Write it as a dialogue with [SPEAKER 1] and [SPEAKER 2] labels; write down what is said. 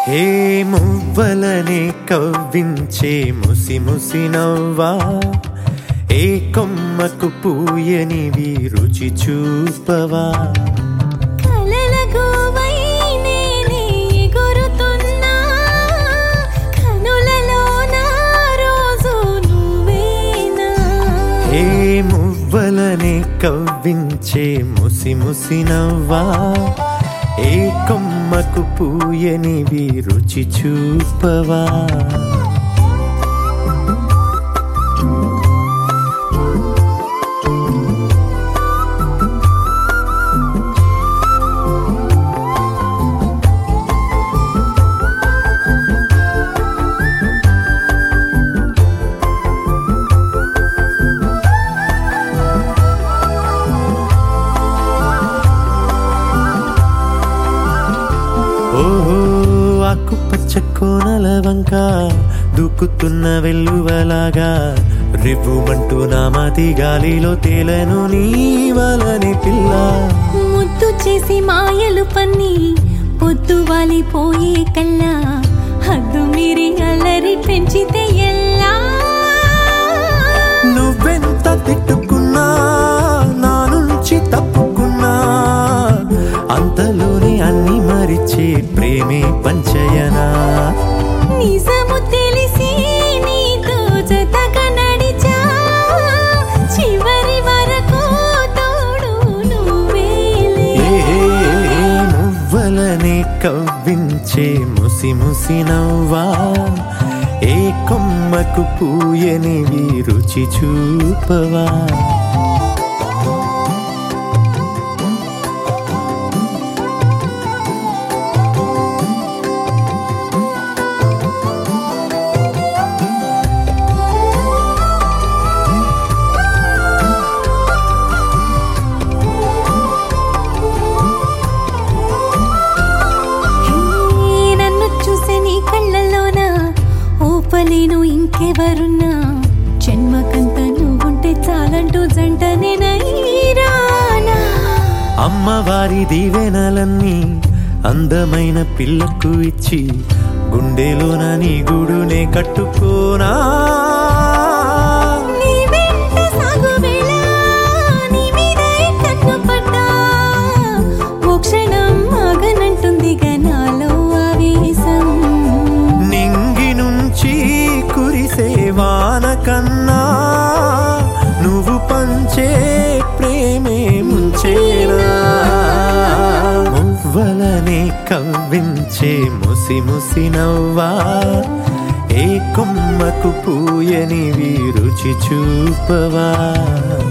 [SPEAKER 1] ఏ మువ్వలనే కవ్వించే ముసి ముసి నవ్వా ఏ కొమ్మకు పూయనివి రుచి చూపవా
[SPEAKER 2] కలలగోవై నేనే ఎగురుతున్నా కనులలో నా రోజు నువ్వేనా
[SPEAKER 1] ఏ మువ్వలనే కవ్వించే ముసి ముసి నవ్వా ఏ కొమ్మకు పూయనివి రుచి చూపవా ఓహో ఆకుపచ్చ కోనల వంక దూకుతున్న వెల్లువలాగా రివ్వుమంటూ నా మతి గాలిలో తేలను నీ వలని పిల్ల
[SPEAKER 2] ముద్దు చేసి మాయలు పన్ని పొద్దు వాలిపోయే కల్లా హద్దు మీరి అల్లరి పెంచితే ఎల్లా
[SPEAKER 1] నువ్వెంత తిట్టుకున్నా నా నుంచి తప్పుకున్నా అంతలోనే అన్ని మరిచే ప్రేమే పంచయనా
[SPEAKER 2] నిజము తెలిసి నీతో జతగా నడిచా చివరి వరకు తోడు నువ్వేలే
[SPEAKER 1] ఏ మువ్వలనే కవ్వించే ముసి ముసి నవ్వా ఏ కొమ్మకు పూయనివి రుచి చూపవా
[SPEAKER 2] హే, నన్ను చూసే నీ కళ్ళల్లోన ఓపలేను ఇంకెవరున్నా జన్మకంత నువ్వుంటే చాలంటూ జంటనే నైరానా
[SPEAKER 1] అమ్మవారి దీవెనలన్నీ అందమైన పిల్లకు ఇచ్చి గుండెలోన నీ గూడునే కట్టుకోనా
[SPEAKER 2] నీ వెంట సాగు వేళ నీ మీదే కన్ను పడ్డా ఓ క్షణం ఆగనంటుందిగా నాలో ఆవేశం
[SPEAKER 1] నింగి నుంచి కురిసే వాన కన్నా నువ్వు పంచే ప్రేమే ముంచేనా మువ్వలనే కవ్వించే ముసి ముసి నవ్వా ఏ కొమ్మకు పూయనివి రుచి చూపవా